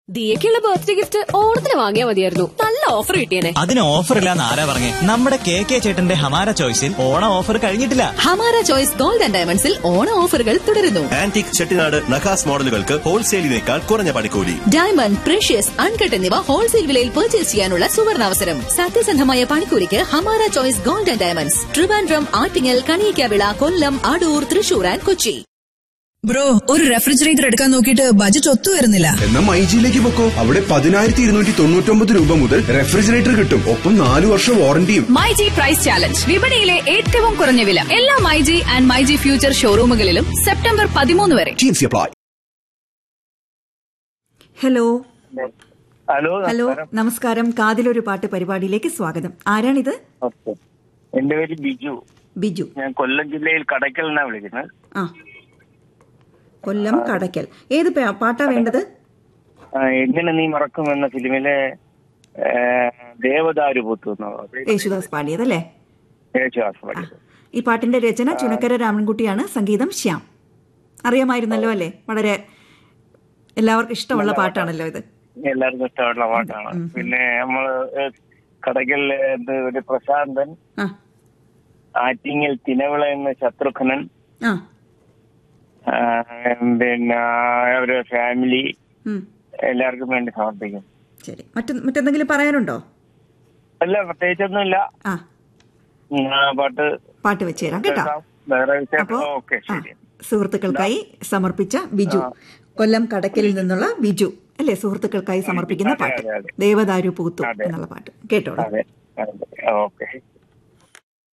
ദിയക്കുള്ള birthday gift ഓണത്തിന് വാങ്ങിയാൽ മതിയായിരുന്നു നല്ല ഓഫർ കിട്ടിയേനെ അതിന് ഓഫർ ഇല്ലാന്ന് ആരാ പറഞ്ഞേ നമ്മുടെ കെ കെ ചേട്ടന്റെ ഹമാര ചോയ്സിൽ ഓണം ഓഫർ കഴിഞ്ഞിട്ടില്ല ഹമാര ചോയ്സ് ഗോൾഡ് ആൻഡ് ഡയമണ്ട്സിൽ ഓണ ഓഫറുകൾ തുടരുന്നു ആന്റിക് ചെട്ടിനാട് നഖാസ് മോഡലുകൾക്ക് ഹോൾസെയിലിനേക്കാൾ കുറഞ്ഞ പണിക്കൂലി ഡയമണ്ട് പ്രഷ്യസ് അൺകട്ട് എന്നിവ ഹോൾസെയിൽ വിലയിൽ പർച്ചേസ് ചെയ്യാനുള്ള സുവർണാവസരം സത്യസന്ധമായ പണിക്കൂലിക്ക് Hamara choice gold and diamonds Trivandrum Attingal Kaliyikkavila Kollam Adoor Thrissur and Kochi bro ഒരു റെഫ്രിജറേറ്റർ എടുക്കാൻ നോക്കിയിട്ട് ബജറ്റ് ഒത്തു വരുന്നില്ല എന്നാ മൈജിയിലേക്ക് പൊക്കോ അവിടെ പതിനായിരത്തി ഇരുന്നൂറ്റി തൊണ്ണൂറ്റൊമ്പത് രൂപ മുതൽ റെഫ്രിജറേറ്റർ കിട്ടും ഒപ്പം നാലു വർഷം വാറണ്ടിയും മൈജി പ്രൈസ് ചാലഞ്ച് വിപണിയിലെ ഏറ്റവും കുറഞ്ഞ വില എല്ലാ മൈജി ആൻഡ് മൈജി ഫ്യൂച്ചർ ഷോറൂമുകളിലും സെപ്റ്റംബർ പതിമൂന്ന് വരെ ടീംസി അപ്ലൈ ഹലോ ഹലോ ഹലോ നമസ്കാരം. നമസ്കാരം കാതിലൊരു പാട്ട് പരിപാടിയിലേക്ക് സ്വാഗതം ആരാണിത് ഓക്കെ. എന്റെ പേര് ബിജു ബിജു ഞാൻ കൊല്ലം ജില്ലയിൽ കടയ്ക്കൽ നിന്നാണ് വിളിക്കുന്നത് ആ കൊല്ലം കടയ്ക്കൽ ഏത് പാ- പാട്ടാ വേണ്ടത് ആ, എങ്ങനെ നീ മറക്കും എന്ന ഫിലിമിലെ ഏ, ദേവദാരു പൂത്തു എന്ന യേശുദാസ് പാടിയതല്ലേ യേശുദാസ് പാടിയത്. ഈ പാട്ടിന്റെ രചന ചുനക്കര രാമൻകുട്ടിയാണ് സംഗീതം ശ്യാം അറിയാമായിരുന്നല്ലോ അല്ലേ വളരെ എല്ലാവർക്കും ഇഷ്ടമുള്ള പാട്ടാണല്ലോ ഇത് എല്ലാവർക്കും ഇഷ്ടമുള്ള പാട്ടാണ് പിന്നെ നമ്മള് ഏ, കടയ്ക്കൽ എന്ത് ഒരു പ്രശാന്തൻ ആ ആറ്റിങ്ങൽ തിനവിള എന്ന ശത്രുഘ്നൻ ആ ആ, പിന്നെ അവരുടെ ഫാമിലി ഉം, എല്ലാവർക്കും വേണ്ടി സമർപ്പിക്കും ശരി മറ്റു മറ്റെന്തെങ്കിലും പറയാനുണ്ടോ അല്ല പ്രത്യേകിച്ചൊന്നുമില്ല ആ ഉം, ആ പാട്ട് പാട്ട് വെച്ച് തരാം കേട്ടോ കേൾക്കാം. വേറെ വിശേഷം അപ്പോ ഓക്കെ ആ, ശരി സുഹൃത്തുക്കൾക്കായി സമർപ്പിച്ച ബിജു കൊല്ലം കടക്കലിൽ നിന്നുള്ള ബിജു അല്ലേ സുഹൃത്തുക്കൾക്കായി സമർപ്പിക്കുന്ന അതെ, പാട്ട് അതെ, അതെ. ദേവദാരു പൂത്തു അതെ. എന്നുള്ള പാട്ട് കേട്ടോളൂ അതെ അതെ ഓക്കെ